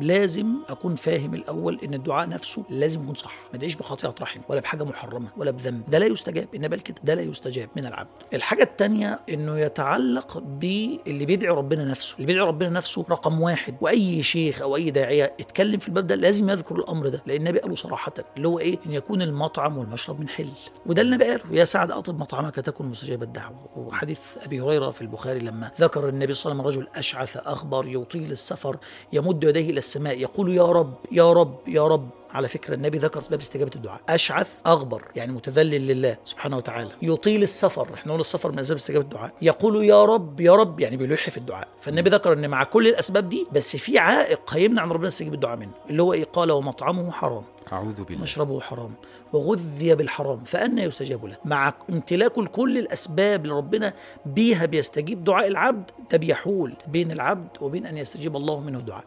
لازم اكون فاهم الاول ان الدعاء نفسه لازم يكون صح ما ادعيش بخطيئه رحم ولا بحاجه محرمه ولا بذنب ده لا يستجاب ان بل كده ده لا يستجاب من العبد الحاجه الثانيه انه يتعلق باللي بيدعي ربنا نفسه اللي بيدعي ربنا نفسه رقم واحد واي شيخ او اي داعيه اتكلم في الباب ده لازم يذكر الامر ده لان النبي قاله صراحه اللي هو ايه ان يكون المطعم والمشرب من حل وده اللي النبي قاله يا سعد اطب مطعمك تكن مستجاب الدعوه وحديث ابي هريره في البخاري لما ذكر النبي صلى الله عليه وسلم رجل اشعث اخبر يطيل السفر يمد يديه الى السماء يقول يا رب يا رب يا رب على فكره النبي ذكر اسباب استجابه الدعاء اشعث اغبر يعني متذلل لله سبحانه وتعالى يطيل السفر احنا نقول السفر من اسباب استجابه الدعاء يقول يا رب يا رب يعني بيلح في الدعاء فالنبي ذكر ان مع كل الاسباب دي بس في عائق هيمنع ان ربنا يستجيب الدعاء منه اللي هو ايه قال ومطعمه حرام اعوذ بالله مشربه حرام وغذي بالحرام فأنا يستجاب له مع امتلاكه لكل الأسباب اللي ربنا بيها بيستجيب دعاء العبد ده بيحول بين العبد وبين أن يستجيب الله منه الدعاء